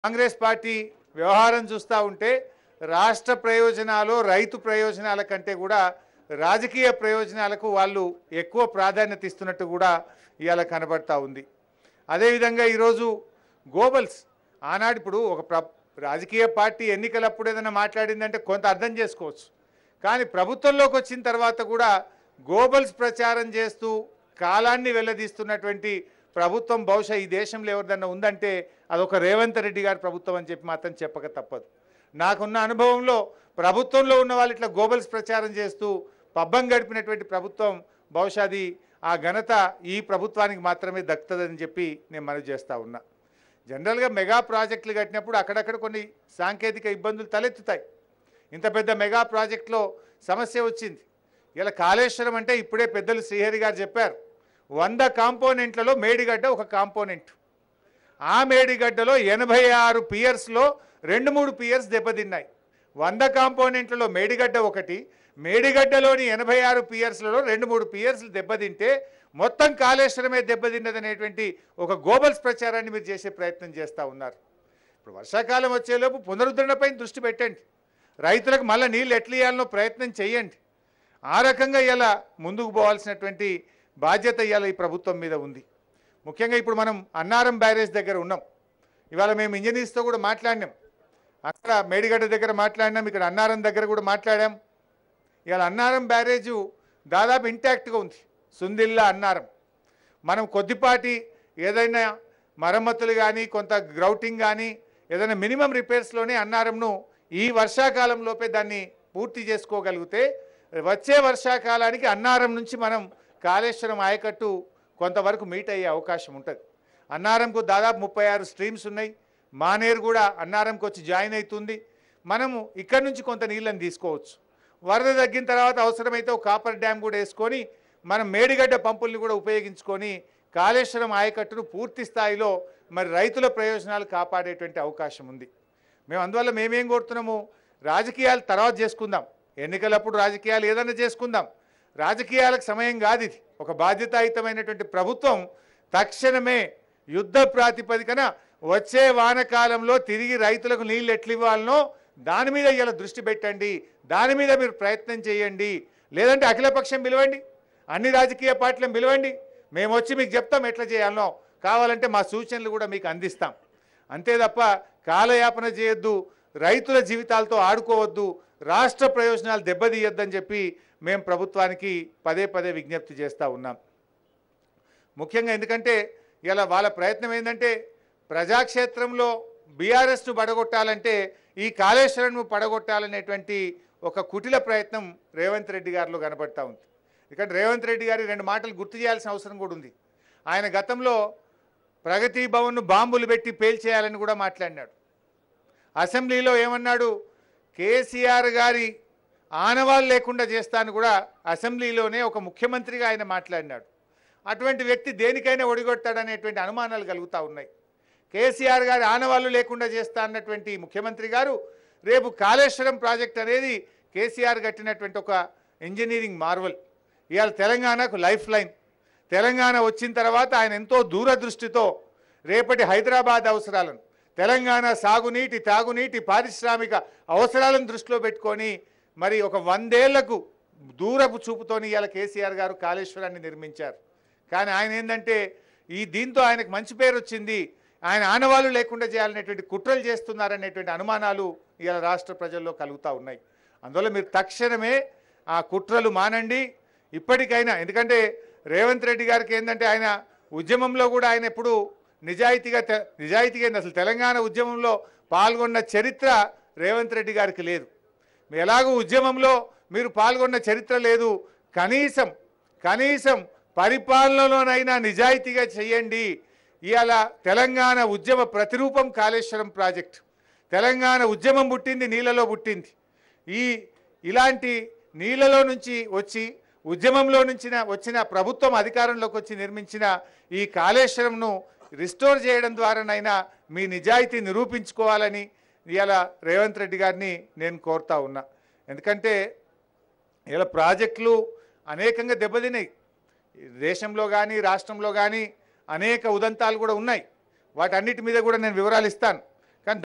Congress party వ్యవహారం చూస్తూ ఉంటే రాష్ట్ర ప్రయోజనాలు రైతు ప్రయోజనాల కంటే కూడా రాజకీయ ప్రయోజనాలకు వాళ్ళు ఎక్కువ ప్రాధాన్యత ఇస్తున్నట్టు కూడా ఇవాళ కనబడతా ఉంది అదేవిధంగా ఈరోజు గోబల్స్ ఆనాడు ఇప్పుడు ఒక ప్ర రాజకీయ పార్టీ ఎన్నికలప్పుడు ఏదైనా మాట్లాడిందంటే కొంత అర్థం చేసుకోవచ్చు కానీ ప్రభుత్వంలోకి వచ్చిన తర్వాత కూడా గోబల్స్ ప్రచారం చేస్తూ కాలాన్ని వెళ్ళదీస్తున్నటువంటి ప్రభుత్వం బహుశా ఈ దేశంలో ఎవరిదన్నా ఉందంటే అదొక రేవంత్ రెడ్డి గారి ప్రభుత్వం అని చెప్పి మాత్రం చెప్పక తప్పదు నాకున్న అనుభవంలో ప్రభుత్వంలో ఉన్న వాళ్ళు ఇట్లా గోబల్స్ ప్రచారం చేస్తూ పబ్బం గడిపినటువంటి ప్రభుత్వం బహుశా అది ఆ ఘనత ఈ ప్రభుత్వానికి మాత్రమే దక్కుతుందని చెప్పి నేను మనవి చేస్తూ ఉన్నా జనరల్గా మెగా ప్రాజెక్టులు కట్టినప్పుడు అక్కడక్కడ కొన్ని సాంకేతిక ఇబ్బందులు తలెత్తుతాయి ఇంత పెద్ద మెగా ప్రాజెక్టులో సమస్య వచ్చింది ఇలా కాళేశ్వరం అంటే ఇప్పుడే పెద్దలు శ్రీహరి గారు చెప్పారు వంద కాంపోనెంట్లలో మేడిగడ్డ ఒక కాంపోనెంట్ ఆ మేడిగడ్డలో ఎనభై ఆరు పియర్స్లో రెండు మూడు పియర్స్ దెబ్బతిన్నాయి వంద కాంపోనెంట్లలో మేడిగడ్డ ఒకటి మేడిగడ్డలోని ఎనభై ఆరు పియర్స్లలో రెండు మూడు పియర్స్లు దెబ్బతింటే మొత్తం కాళేశ్వరమే దెబ్బతిన్నదనేటువంటి ఒక గోబల్స్ ప్రచారాన్ని మీరు చేసే ప్రయత్నం చేస్తూ ఉన్నారు ఇప్పుడు వర్షాకాలం వచ్చేలోపు పునరుద్ధరణపై దృష్టి పెట్టండి రైతులకు మళ్ళీ నీళ్ళు ఎట్లా ఇవ్వాలనో ప్రయత్నం చేయండి ఆ రకంగా ఇలా ముందుకు పోవాల్సినటువంటి బాధ్యత ఇవాళ ఈ ప్రభుత్వం మీద ఉంది ముఖ్యంగా ఇప్పుడు మనం అన్నారం బ్యారేజ్ దగ్గర ఉన్నాం ఇవాళ మేము ఇంజనీర్స్తో కూడా మాట్లాడినాం అక్కడ మేడిగడ్డ దగ్గర మాట్లాడినాం ఇక్కడ అన్నారం దగ్గర కూడా మాట్లాడాం ఇవాళ అన్నారం బ్యారేజు దాదాపు ఇంటాక్ట్గా ఉంది సుందిల్లా అన్నారం మనం కొద్దిపాటి ఏదైనా మరమ్మతులు కానీ కొంత గ్రౌటింగ్ కానీ ఏదైనా మినిమం రిపేర్స్లోనే అన్నారంను ఈ వర్షాకాలంలోపే దాన్ని పూర్తి చేసుకోగలిగితే వచ్చే వర్షాకాలానికి అన్నారం నుంచి మనం కాళేశ్వరం ఆయకట్టు కొంతవరకు మీట్ అయ్యే అవకాశం ఉంటుంది అన్నారంకు దాదాపు ముప్పై ఆరు స్ట్రీమ్స్ ఉన్నాయి మానేరు కూడా అన్నారంకి వచ్చి జాయిన్ అవుతుంది మనము ఇక్కడి నుంచి కొంత నీళ్ళని తీసుకోవచ్చు వరద తగ్గిన తర్వాత అవసరమైతే ఒక కాపర్ డ్యామ్ కూడా వేసుకొని మనం మేడిగడ్డ పంపుల్ని కూడా ఉపయోగించుకొని కాళేశ్వరం ఆయకట్టును పూర్తి స్థాయిలో మరి రైతుల ప్రయోజనాలు కాపాడేటువంటి అవకాశం ఉంది మేము అందువల్ల మేమేం కోరుతున్నాము రాజకీయాలు తర్వాత చేసుకుందాం ఎన్నికలప్పుడు రాజకీయాలు ఏదైనా చేసుకుందాం రాజకీయాలకు సమయం కాదు ఇది ఒక బాధ్యతాయుతమైనటువంటి ప్రభుత్వం తక్షణమే యుద్ధ ప్రాతిపదికన వచ్చే వానకాలంలో తిరిగి రైతులకు నీళ్ళు ఎట్లు ఇవ్వాలనో దాని మీద ఇలా దృష్టి పెట్టండి దాని మీద మీరు ప్రయత్నం చేయండి లేదంటే అఖిలపక్షం పిలవండి అన్ని రాజకీయ పార్టీలను పిలవండి మేము వచ్చి మీకు చెప్తాం ఎట్లా చేయాలనో కావాలంటే మా సూచనలు కూడా మీకు అందిస్తాం అంతే తప్ప కాలయాపన చేయొద్దు రైతుల జీవితాలతో ఆడుకోవద్దు రాష్ట్ర ప్రయోజనాలు దెబ్బతీయొద్దని చెప్పి మేము ప్రభుత్వానికి పదే పదే విజ్ఞప్తి చేస్తూ ఉన్నాం ముఖ్యంగా ఎందుకంటే ఇలా వాళ్ళ ప్రయత్నం ఏంటంటే ప్రజాక్షేత్రంలో బీఆర్ఎస్ను పడగొట్టాలంటే ఈ కాళేశ్వరంను పడగొట్టాలనేటువంటి ఒక కుటిల ప్రయత్నం రేవంత్ రెడ్డి గారిలో కనబడతా ఉంది ఎందుకంటే రేవంత్ రెడ్డి గారి రెండు మాటలు గుర్తు చేయాల్సిన అవసరం కూడా ఉంది ఆయన గతంలో ప్రగతి భవన్ను బాంబులు పెట్టి పేల్చేయాలని కూడా మాట్లాడినాడు అసెంబ్లీలో ఏమన్నాడు కేసీఆర్ గారి ఆనవాళ్ళు లేకుండా చేస్తాను కూడా అసెంబ్లీలోనే ఒక ముఖ్యమంత్రిగా ఆయన మాట్లాడినాడు అటువంటి వ్యక్తి దేనికైనా ఒడిగొట్టాడనేటువంటి అనుమానాలు కలుగుతూ ఉన్నాయి కేసీఆర్ గారి ఆనవాళ్ళు లేకుండా చేస్తా అన్నటువంటి ముఖ్యమంత్రి గారు రేపు కాళేశ్వరం ప్రాజెక్ట్ అనేది కేసీఆర్ కట్టినటువంటి ఒక ఇంజనీరింగ్ మార్వల్ ఇవాళ తెలంగాణకు లైఫ్ లైన్ తెలంగాణ వచ్చిన తర్వాత ఆయన ఎంతో దూరదృష్టితో రేపటి హైదరాబాద్ అవసరాలను తెలంగాణ సాగునీటి తాగునీటి పారిశ్రామిక అవసరాలను దృష్టిలో పెట్టుకొని మరి ఒక వందేళ్లకు దూరపు చూపుతోని ఇవాళ కేసీఆర్ గారు కాళేశ్వరాన్ని నిర్మించారు కానీ ఆయన ఏంటంటే ఈ దీంతో ఆయనకు మంచి పేరు వచ్చింది ఆయన ఆనవాళ్ళు లేకుండా చేయాలనేటువంటి కుట్రలు చేస్తున్నారనేటువంటి అనుమానాలు ఇవాళ రాష్ట్ర ప్రజల్లో కలుగుతూ ఉన్నాయి అందువల్ల మీరు తక్షణమే ఆ కుట్రలు మానండి ఇప్పటికైనా ఎందుకంటే రేవంత్ రెడ్డి గారికి ఏంటంటే ఆయన ఉద్యమంలో కూడా ఆయన ఎప్పుడు నిజాయితీగా తె- నిజాయితీగా ఏంది అసలు తెలంగాణ ఉద్యమంలో పాల్గొన్న చరిత్ర రేవంత్ రెడ్డి గారికి లేదు మీ ఎలాగో ఉద్యమంలో మీరు పాల్గొన్న చరిత్ర లేదు కనీసం కనీసం పరిపాలనలోనైనా నిజాయితీగా చేయండి ఇవాళ తెలంగాణ ఉద్యమ ప్రతిరూపం కాళేశ్వరం ప్రాజెక్ట్ తెలంగాణ ఉద్యమం పుట్టింది నీళ్ళలో పుట్టింది ఈ ఇలాంటి నీళ్ళలో నుంచి వచ్చి ఉద్యమంలో నుంచి వచ్చిన ప్రభుత్వం అధికారంలోకి వచ్చి నిర్మించిన ఈ కాళేశ్వరంను రిస్టోర్ చేయడం ద్వారానైనా మీ నిజాయితీ నిరూపించుకోవాలని ఇవాళ రేవంత్ రెడ్డి గారిని నేను కోరుతా ఉన్నా ఎందుకంటే ఇలా ప్రాజెక్టులు అనేకంగా దెబ్బతిన్నాయి ఈ దేశంలో కానీ రాష్ట్రంలో కానీ అనేక ఉదంతాలు కూడా ఉన్నాయి వాటన్నిటి మీద కూడా నేను వివరాలు ఇస్తాను